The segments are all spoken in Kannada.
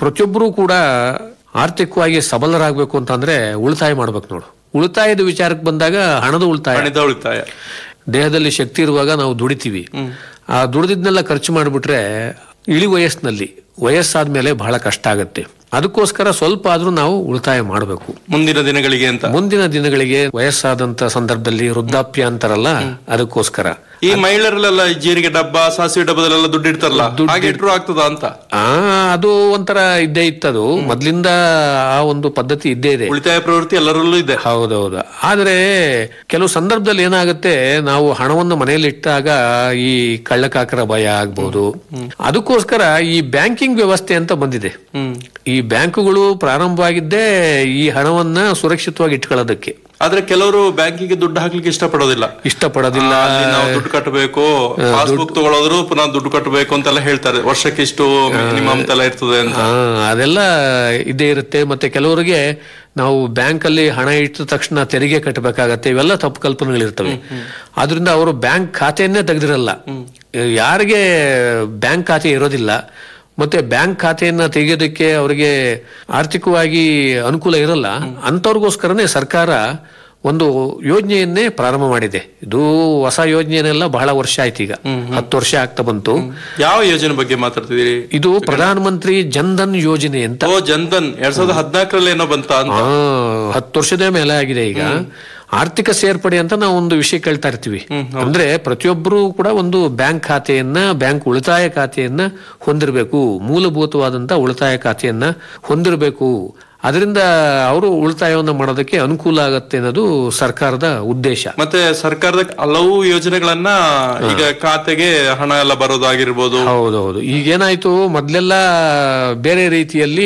ಪ್ರತಿಯೊಬ್ಬರೂ ಕೂಡ ಆರ್ಥಿಕವಾಗಿ ಸಬಲರಾಗಬೇಕು ಅಂತಂದ್ರೆ ಉಳಿತಾಯ ಮಾಡ್ಬೇಕು ನೋಡು ಉಳಿತಾಯದ ವಿಚಾರಕ್ಕೆ ಬಂದಾಗ ಹಣದ ಉಳಿತಾಯ ಹಣದ ಉಳಿತಾಯ ದೇಹದಲ್ಲಿ ಶಕ್ತಿ ಇರುವಾಗ ನಾವು ದುಡಿತೀವಿ ಆ ದುಡಿದಿದ್ನೆಲ್ಲ ಖರ್ಚು ಮಾಡಿಬಿಟ್ರೆ ಇಳಿ ವಯಸ್ಸಿನಲ್ಲಿ ವಯಸ್ಸಾದ್ಮೇಲೆ ಬಹಳ ಕಷ್ಟ ಆಗುತ್ತೆ ಅದಕ್ಕೋಸ್ಕರ ಸ್ವಲ್ಪ ಆದ್ರೂ ನಾವು ಉಳಿತಾಯ ಮಾಡಬೇಕು ಮುಂದಿನ ದಿನಗಳಿಗೆ ಅಂತ ಮುಂದಿನ ದಿನಗಳಿಗೆ ವಯಸ್ಸಾದಂತ ಸಂದರ್ಭದಲ್ಲಿ ವೃದ್ಧಾಪ್ಯ ಅಂತಾರಲ್ಲ ಅದಕ್ಕೋಸ್ಕರ ಈ ಮಹಿಳೆಯರಲ್ಲೆಲ್ಲ ಈ ಜೀರಿಗೆ ಡಬ್ಬ ಸಾಸಿವೆ ಡಬ್ಬದಲ್ಲೆಲ್ಲ ದುಡ್ಡು ಇಡ್ತಾರಲ್ಲ ಹಾಗೆ ಇಟ್ರು ಆಗ್ತದ ಅಂತ ಆ ಅದು ಒಂಥರ ಇದ್ದೇ ಇತ್ತದು ಮೊದ್ಲಿಂದ ಆ ಒಂದು ಪದ್ಧತಿ ಇದ್ದೇ ಇದೆ ಉಳಿತಾಯ ಪ್ರವೃತ್ತಿ ಎಲ್ಲರಲ್ಲೂ ಇದೆ ಹೌದೌದು ಆದ್ರೆ ಕೆಲವು ಸಂದರ್ಭದಲ್ಲಿ ಏನಾಗುತ್ತೆ ನಾವು ಹಣವನ್ನು ಮನೆಯಲ್ಲಿ ಇಟ್ಟಾಗ ಈ ಕಳ್ಳಕಾಕರ ಭಯ ಆಗ್ಬೋದು ಅದಕ್ಕೋಸ್ಕರ ಈ ಬ್ಯಾಂಕಿಂಗ್ ವ್ಯವಸ್ಥೆ ಅಂತ ಬಂದಿದೆ ಹ್ಮ್ ಈ ಬ್ಯಾಂಕುಗಳು ಪ್ರಾರಂಭವಾಗಿದ್ದೇ ಈ ಹಣವನ್ನ ಸುರಕ್ಷಿತವಾಗಿ ಇಟ್ಕೊಳ್ಳೋದಕ್ಕೆ ಆದ್ರೆ ಕೆಲವರು ಬ್ಯಾಂಕಿಗೆ ದುಡ್ಡು ಹಾಕ್ಲಿಕ್ಕೆ ಇಷ್ಟಪಡೋದಿಲ್ಲ ಇಷ್ಟಪಡೋದಿಲ್ಲ ಅಲ್ಲಿ ನಾವು ದುಡ್ಡು ಕಟ್ಟಬೇಕು ಪಾಸ್ಬುಕ್ ತಗೊಳ್ಳೋದ್ರು ಪುನಃ ದುಡ್ಡು ಕಟ್ಟಬೇಕು ಅಂತೆಲ್ಲ ಹೇಳ್ತಾರೆ ವರ್ಷಕ್ಕೆ ಇಷ್ಟು ಮಿನಿಮಮ್ ಎಲ್ಲ ಇರ್ತದೆ ಅಂತ ಆ, ಅದೆಲ್ಲ ಇದೇ ಇರುತ್ತೆ ಮತ್ತೆ ಕೆಲವರಿಗೆ ನಾವು ಬ್ಯಾಂಕ್ ಅಲ್ಲಿ ಹಣ ಇಟ್ಟ ತಕ್ಷಣ ತೆರಿಗೆ ಕಟ್ಟಬೇಕಾಗತ್ತೆ ಇವೆಲ್ಲ ತಪ್ಪು ಕಲ್ಪನೆಗಳಿರ್ತವೆ ಆದ್ರಿಂದ ಅವರು ಬ್ಯಾಂಕ್ ಖಾತೆಯನ್ನೇ ತೆಗೆದಿರಲ್ಲ ಯಾರಿಗೆ ಬ್ಯಾಂಕ್ ಖಾತೆ ಇರೋದಿಲ್ಲ ಮತ್ತೆ ಬ್ಯಾಂಕ್ ಖಾತೆಯನ್ನ ತೆಗೆಯೋದಕ್ಕೆ ಅವರಿಗೆ ಆರ್ಥಿಕವಾಗಿ ಅನುಕೂಲ ಇರಲ್ಲ ಅಂಥವ್ರಿಗೋಸ್ಕರನೇ ಸರ್ಕಾರ ಒಂದು ಯೋಜನೆಯನ್ನೇ ಪ್ರಾರಂಭ ಮಾಡಿದೆ ಇದು ಹೊಸ ಯೋಜನೆಯನ್ನೆಲ್ಲ ಬಹಳ ವರ್ಷ ಆಯ್ತು ಈಗ ಹತ್ತು ವರ್ಷ ಆಗ್ತಾ ಬಂತು ಯಾವ ಯೋಜನೆ ಬಗ್ಗೆ ಮಾತಾಡ್ತಿದ್ದೀರಿ ಇದು ಪ್ರಧಾನ ಮಂತ್ರಿ ಜನ್ಧನ್ ಯೋಜನೆ ಅಂತ ಓ ಜನ್ಧನ್ ಎರಡ್ ಸಾವಿರದ ಹದಿನಾಲ್ಕರಲ್ಲಿ ಏನೋ ಬಂತ ಅಂತ ಆ, ಹತ್ತು ವರ್ಷದ ಮೇಲೆ ಆಗಿದೆ ಈಗ ಆರ್ಥಿಕ ಸೇರ್ಪಡೆ ಅಂತ ನಾವು ಒಂದು ವಿಷಯ ಕೇಳ್ತಾ ಇರ್ತೀವಿ ಅಂದ್ರೆ ಪ್ರತಿಯೊಬ್ಬರು ಕೂಡ ಒಂದು ಬ್ಯಾಂಕ್ ಖಾತೆಯನ್ನ ಬ್ಯಾಂಕ್ ಉಳಿತಾಯ ಖಾತೆಯನ್ನ ಹೊಂದಿರಬೇಕು ಮೂಲಭೂತವಾದಂತ ಉಳಿತಾಯ ಖಾತೆಯನ್ನ ಹೊಂದಿರಬೇಕು ಅದರಿಂದ ಅವರು ಉಳಿತಾಯವನ್ನ ಮಾಡೋದಕ್ಕೆ ಅನುಕೂಲ ಆಗತ್ತೆ ಅನ್ನೋದು ಸರ್ಕಾರದ ಉದ್ದೇಶ ಮತ್ತೆ ಸರ್ಕಾರದ ಹಲವು ಯೋಜನೆಗಳನ್ನ ಈಗ ಖಾತೆಗೆ ಹಣ ಎಲ್ಲ ಬರೋದಾಗಿರ್ಬೋದು ಹೌದೌದು ಈಗೇನಾಯ್ತು ಮೊದ್ಲೆಲ್ಲ ಬೇರೆ ರೀತಿಯಲ್ಲಿ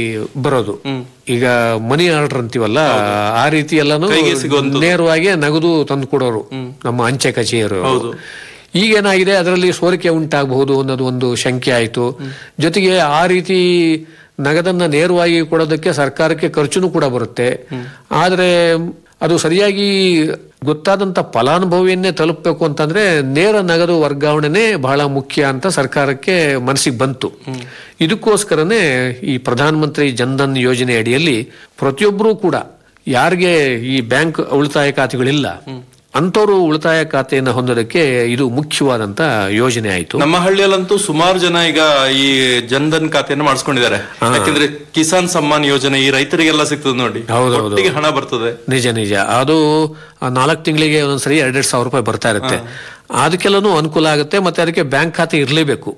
ಬರೋದು ಈಗ ಮನಿ ಆರ್ಡರ್ ಅಂತೀವಲ್ಲ ಆ ರೀತಿ ಎಲ್ಲಾನು ಕೈಗೆ ಸಿಗುವಂಥದ್ದು. ನೇರವಾಗಿ ನಗದು ತಂದು ಕೊಡೋರು ನಮ್ಮ ಅಂಚೆ ಕಚೇರಿ ಈಗೇನಾಗಿದೆ ಅದರಲ್ಲಿ ಸೋರಿಕೆ ಉಂಟಾಗಬಹುದು ಅನ್ನೋದು ಒಂದು ಶಂಕೆ ಆಯ್ತು ಜೊತೆಗೆ ಆ ರೀತಿ ನಗದನ್ನ ನೇರವಾಗಿ ಕೊಡೋದಕ್ಕೆ ಸರ್ಕಾರಕ್ಕೆ ಖರ್ಚುನು ಕೂಡ ಬರುತ್ತೆ ಆದ್ರೆ ಅದು ಸರಿಯಾಗಿ ಗೊತ್ತಾದಂತ ಫಲಾನುಭವಿಯನ್ನೇ ತಲುಪಬೇಕು ಅಂತಂದ್ರೆ ನೇರ ನಗದು ವರ್ಗಾವಣೆನೇ ಬಹಳ ಮುಖ್ಯ ಅಂತ ಸರ್ಕಾರಕ್ಕೆ ಮನಸ್ಸಿಗೆ ಬಂತು ಇದಕ್ಕೋಸ್ಕರನೇ ಈ ಪ್ರಧಾನ ಮಂತ್ರಿ ಜನ್ಧನ್ ಯೋಜನೆ ಅಡಿಯಲ್ಲಿ ಪ್ರತಿಯೊಬ್ಬರೂ ಕೂಡ ಯಾರಿಗೆ ಈ ಬ್ಯಾಂಕ್ ಉಳಿತಾಯ ಖಾತೆಗಳಿಲ್ಲ ಅಂಥವ್ರು ಉಳಿತಾಯ ಖಾತೆಯನ್ನು ಹೊಂದೋದಕ್ಕೆ ಇದು ಮುಖ್ಯವಾದಂತ ಯೋಜನೆ ಆಯಿತು ನಮ್ಮ ಹಳ್ಳಿಯಲ್ಲಂತೂ ಸುಮಾರು ಜನ ಈಗ ಈ ಜನ್ಧನ್ ಖಾತೆಯನ್ನು ಮಾಡಿಸ್ಕೊಂಡಿದ್ದಾರೆ ಯಾಕಂದ್ರೆ ಕಿಸಾನ್ ಸಮ್ಮಾನ್ ಯೋಜನೆ ಈ ರೈತರಿಗೆಲ್ಲ ಸಿಗ್ತದೆ ನೋಡಿ ಹೌದೌದು. ಒಟ್ಟಿಗೆ ಹಣ ಬರ್ತದೆ ನಿಜ ನಿಜ ಅದು ನಾಲ್ಕು ತಿಂಗಳಿಗೆ ಒಂದೊಂದ್ಸರಿ ಎರಡೆರಡು ಸಾವಿರ ರೂಪಾಯಿ ಬರ್ತಾ ಇರುತ್ತೆ ಅದಕ್ಕೆಲ್ಲನೂ ಅನುಕೂಲ ಆಗುತ್ತೆ ಮತ್ತೆ ಅದಕ್ಕೆ ಬ್ಯಾಂಕ್ ಖಾತೆ ಇರಲೇಬೇಕು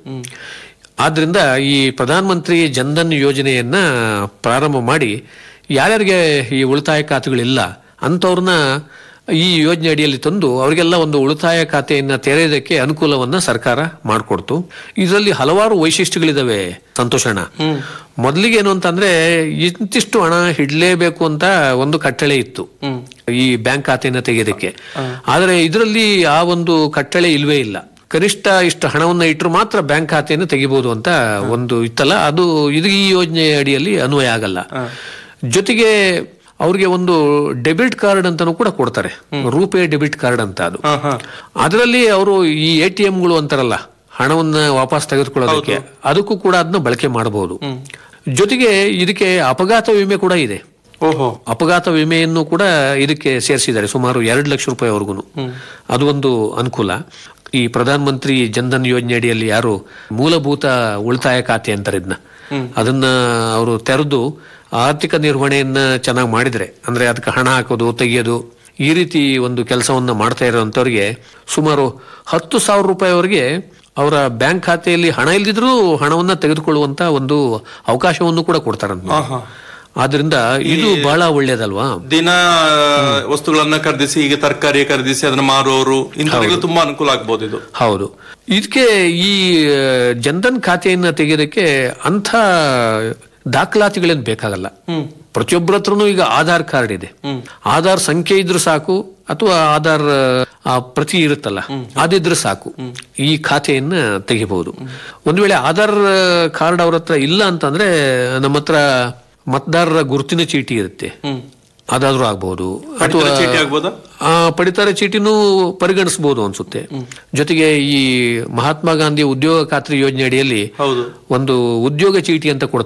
ಆದ್ರಿಂದ ಈ ಪ್ರಧಾನ ಮಂತ್ರಿ ಜನ್ಧನ್ ಯೋಜನೆಯನ್ನ ಪ್ರಾರಂಭ ಮಾಡಿ ಯಾರ್ಯಾರಿಗೆ ಈ ಉಳಿತಾಯ ಖಾತೆಗಳಿಲ್ಲ ಅಂಥವ್ರನ್ನ ಈ ಯೋಜನೆ ಅಡಿಯಲ್ಲಿ ತಂದು ಅವರಿಗೆಲ್ಲ ಒಂದು ಉಳಿತಾಯ ಖಾತೆಯನ್ನ ತೆರೆಯೋದಕ್ಕೆ ಅನುಕೂಲವನ್ನ ಸರ್ಕಾರ ಮಾಡಿಕೊಡ್ತು ಇದರಲ್ಲಿ ಹಲವಾರು ವೈಶಿಷ್ಟ್ಯಗಳಿದಾವೆ ಸಂತೋಷಣ ಮೊದಲಿಗೆ ಏನು ಅಂತಂದ್ರೆ ಇಂತಿಷ್ಟು ಹಣ ಇಡ್ಲೇಬೇಕು ಅಂತ ಒಂದು ಕಟ್ಟಳೆ ಇತ್ತು ಈ ಬ್ಯಾಂಕ್ ಖಾತೆಯನ್ನ ತೆಗೆಯೋದಕ್ಕೆ ಆದ್ರೆ ಇದರಲ್ಲಿ ಆ ಒಂದು ಕಟ್ಟಳೆ ಇಲ್ವೇ ಇಲ್ಲ ಕನಿಷ್ಠ ಇಷ್ಟು ಹಣವನ್ನ ಇಟ್ಟರು ಮಾತ್ರ ಬ್ಯಾಂಕ್ ಖಾತೆಯನ್ನು ತೆಗಿಬಹುದು ಅಂತ ಒಂದು ಇತ್ತಲ್ಲ ಅದು ಇದು ಈ ಯೋಜನೆ ಅಡಿಯಲ್ಲಿ ಅನ್ವಯ ಆಗಲ್ಲ ಜೊತೆಗೆ ಅವ್ರಿಗೆ ಒಂದು ಡೆಬಿಟ್ ಕಾರ್ಡ್ ಅಂತಾನು ಕೂಡ ಕೊಡ್ತಾರೆ ರೂಪೇ ಡೆಬಿಟ್ ಕಾರ್ಡ್ ಅಂತ ಅದು ಹಾ ಹಾ ಅದರಲ್ಲಿ ಅವರು ಈ ಎ ಟಿ ಎಂಗಳು ಅಂತಾರಲ್ಲ ಹಣವನ್ನ ವಾಪಸ್ ತೆಗೆದುಕೊಳ್ಳೋದಕ್ಕೆ ಅದಕ್ಕೂ ಕೂಡ ಅದನ್ನ ಬಳಕೆ ಮಾಡಬಹುದು ಜೊತೆಗೆ ಇದಕ್ಕೆ ಅಪಘಾತ ವಿಮೆ ಕೂಡ ಇದೆ ಓಹೋ ಅಪಘಾತ ವಿಮೆಯನ್ನು ಕೂಡ ಇದಕ್ಕೆ ಸೇರಿಸಿದ್ದಾರೆ ಸುಮಾರು ಎರಡು ಲಕ್ಷ ರೂಪಾಯಿವರೆಗೂ ಅದು ಒಂದು ಅನುಕೂಲ ಈ ಪ್ರಧಾನ ಮಂತ್ರಿ ಜನ್ಧನ್ ಯೋಜನೆ ಅಡಿಯಲ್ಲಿ ಯಾರು ಮೂಲಭೂತ ಉಳಿತಾಯ ಖಾತೆ ಅಂತಾರೆ ಇದನ್ನ ಅದನ್ನ ಅವರು ತೆರೆದು ಆರ್ಥಿಕ ನಿರ್ವಹಣೆಯನ್ನ ಚೆನ್ನಾಗಿ ಮಾಡಿದ್ರೆ ಅಂದ್ರೆ ಅದಕ್ಕೆ ಹಣ ಹಾಕೋದು ತೆಗೆಯೋದು ಈ ರೀತಿ ಒಂದು ಕೆಲಸವನ್ನ ಮಾಡ್ತಾ ಇರೋಂಥವ್ರಿಗೆ ಸುಮಾರು ಹತ್ತು ಸಾವಿರ ರೂಪಾಯಿವರೆಗೆ ಅವರ ಬ್ಯಾಂಕ್ ಖಾತೆಯಲ್ಲಿ ಹಣ ಇಲ್ದಿದ್ರೂ ಹಣವನ್ನ ತೆಗೆದುಕೊಳ್ಳುವಂತ ಒಂದು ಅವಕಾಶವನ್ನು ಕೂಡ ಕೊಡ್ತಾರಂತ ಹಾ ಹಾ ಆದ್ರಿಂದ ಇದು ಬಹಳ ಒಳ್ಳೇದಲ್ವಾ ದಿನ ವಸ್ತುಗಳನ್ನ ಖರೀದಿಸಿ ಈಗ ತರಕಾರಿ ಖರೀದಿಸಿ ಅದನ್ನ ಮಾರುವವರು ಇಂಥವ್ರಿಗೆಲ್ಲ ತುಂಬಾ ಅನುಕೂಲ ಆಗ್ಬೋದು ಇದು ಹೌದು ಇದಕ್ಕೆ ಈ ಆ, ಜನ್ಧನ್ ಖಾತೆಯನ್ನ ತೆಗೆಯೋದಕ್ಕೆ ಅಂಥ ದಾಖಲಾತಿಗಳೇನು ಬೇಕಾಗಲ್ಲ ಪ್ರತಿಯೊಬ್ಬರ ಹತ್ರನೂ ಈಗ ಆಧಾರ್ ಕಾರ್ಡ್ ಇದೆ ಆಧಾರ್ ಸಂಖ್ಯೆ ಇದ್ರೂ ಸಾಕು ಅಥವಾ ಆಧಾರ್ ಆ, ಪ್ರತಿ ಇರುತ್ತಲ್ಲ ಅದಿದ್ರೆ ಸಾಕು ಈ ಖಾತೆಯನ್ನ ತೆಗಿಬಹುದು ಒಂದು ವೇಳೆ ಆಧಾರ್ ಕಾರ್ಡ್ ಅವ್ರ ಹತ್ರ ಇಲ್ಲ ಅಂತಂದ್ರೆ ನಮ್ಮ ಹತ್ರ ಮತದಾರರ ಗುರುತಿನ ಚೀಟಿ ಇರುತ್ತೆ ಅದಾದ್ರೂ ಆಗ್ಬಹುದು ಅಥವಾ ಪಡಿತರ ಚೀಟಿ ಆಗ್ಬೋದಾ ಆ ಪಡಿತರ ಚೀಟಿನೂ ಪರಿಗಣಿಸಬಹುದು ಅನ್ಸುತ್ತೆ ಜೊತೆಗೆ ಈ ಮಹಾತ್ಮ ಗಾಂಧಿ ಉದ್ಯೋಗ ಖಾತ್ರಿ ಯೋಜನೆ ಅಡಿಯಲ್ಲಿ ಹೌದು ಒಂದು ಉದ್ಯೋಗ ಚೀಟಿ ಅಂತ ಕೊಡ್ತಾರೆ